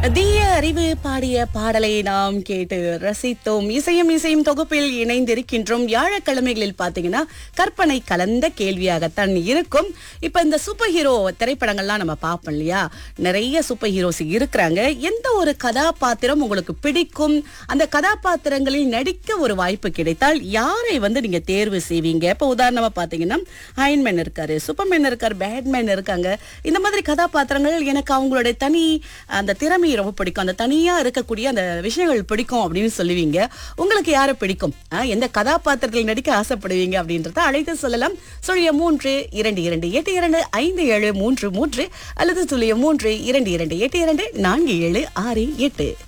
தீய அறிவு பாடிய பாடலை நாம் கேட்டு ரசித்தோம் இசையும் இசையும் தொகுப்பில் இணைந்திருக்கின்றோம் வியாழக்கிழமைகளில் பாத்தீங்கன்னா கற்பனை கலந்த கேள்வியாகத்தான் இருக்கும் இப்ப இந்த சூப்பர் ஹீரோ திரைப்படங்கள்லாம் நம்ம பார்ப்போம் இல்லையா நிறைய சூப்பர் ஹீரோஸ் இருக்கிறாங்க எந்த ஒரு கதாபாத்திரம் உங்களுக்கு பிடிக்கும் அந்த கதாபாத்திரங்களில் நடிக்க ஒரு வாய்ப்பு கிடைத்தால் யாரை வந்து நீங்க தேர்வு செய்வீங்க இப்ப உதாரணமா பாத்தீங்கன்னா அயன்மேன் இருக்காரு சூப்பர்மேன் இருக்காரு பேட்மேன் இருக்காங்க இந்த மாதிரி கதாபாத்திரங்கள் எனக்கு அவங்களுடைய தனி அந்த திறமை ரொம்ப பிடிக்கும் அந்த தனியா இருக்கக்கூடிய அந்த விஷயங்கள் பிடிக்கும் அப்படின்னு சொல்லுவீங்க உங்களுக்கு யாரை பிடிக்கும் ஆ, எந்த கதாபாத்திரத்தில் நடிக்க ஆசைப்படுவீங்க அப்படின்றத அழைத்து சொல்லலாம் சொல்லிய மூன்று இரண்டு இரண்டு எட்டு இரண்டு ஐந்து ஏழு மூன்று மூன்று அல்லது சொல்லிய மூன்று இரண்டு இரண்டு எட்டு இரண்டு நான்கு ஏழு ஆறு எட்டு